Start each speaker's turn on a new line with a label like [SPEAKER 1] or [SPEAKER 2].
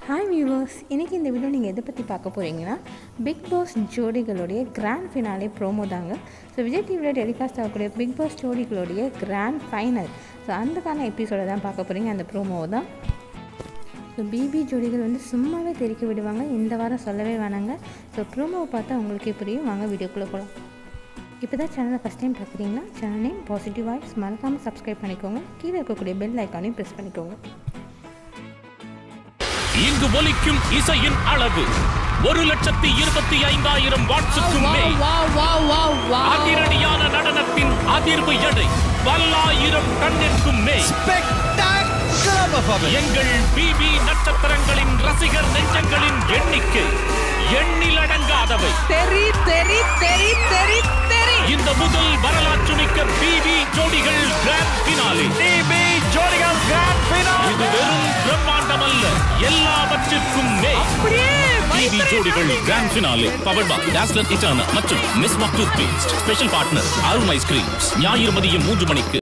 [SPEAKER 1] Hi viewers இன்றைக்கி இந்த video நீங்கள் எதை பற்றி பார்க்க போகிறீங்கன்னா பிக் பாஸ் ஜோடிகளுடைய கிராண்ட் ஃபினாலே ப்ரோமோ தாங்க ஸோ விஜய் டிவியில் டெலிகாஸ்ட் ஆகக்கூடிய பிக் பாஸ் ஜோடிகளுடைய கிராண்ட் ஃபைனல் ஸோ அந்தக்கான எபிசோடை தான் பார்க்க போகிறீங்க அந்த ப்ரோமோவை தான் ஸோ பிபி ஜோடிகள் வந்து சும்மாவே தெரிக்க விடுவாங்க இந்த வாரம் சொல்லவே வேணாங்க ஸோ ப்ரோமோவை பார்த்தா உங்களுக்கே புரியும் வாங்க வீடியோக்குள்ளே போகலாம் இப்போ தான் சேனலை ஃபஸ்ட் டைம் பார்க்குறீங்கன்னா சேனல் நேம் பாசிட்டிவ் வாய்ஸ் மறக்காமல் சப்ஸ்கிரைப் பண்ணிக்கோங்க கீழே இருக்கக்கூடிய பெல் ஐக்கானையும் ப்ரெஸ் பண்ணிக்கோங்க
[SPEAKER 2] இங்கு ஒலிக்கும் இசையின் அளவு ஒரு லட்சத்தி இருபத்தி ஐந்தாயிரம் வாட்ஸுக்கும் மேல் அதிரடியான நடனத்தின் அதிர்வு எடை பல்லாயிரம் டன்னிற்கும் மேல்
[SPEAKER 3] Spectacular performance.
[SPEAKER 2] எங்கள் பிபி நட்சத்திரங்களின் ரசிகர் நெஞ்சங்களின் எண்ணிக்கை எண்ணிலடங்காதவை
[SPEAKER 4] தெரி தெரி தெரி தெரி தெரி
[SPEAKER 2] இந்த முதல் வரலாற்று மிக்க பிபி ஜோடிகள் கிராண்ட் பினாலே
[SPEAKER 3] DB ஜோடிகள் grand finale.
[SPEAKER 2] இது வெறும் பிரம்மாண்டம் அல்ல எல்லாவற்றிற்கும் மேல்
[SPEAKER 4] அப்படியே
[SPEAKER 2] டிவி ஜோடிகள் கிராண்ட் ஃபினாலே பவர் பா டாஸ்லர் இட்டானா மற்றும் மிஸ் மக் toothpaste special partner Arun ice creams ஞாயிறு மதியம் மூன்று மணிக்கு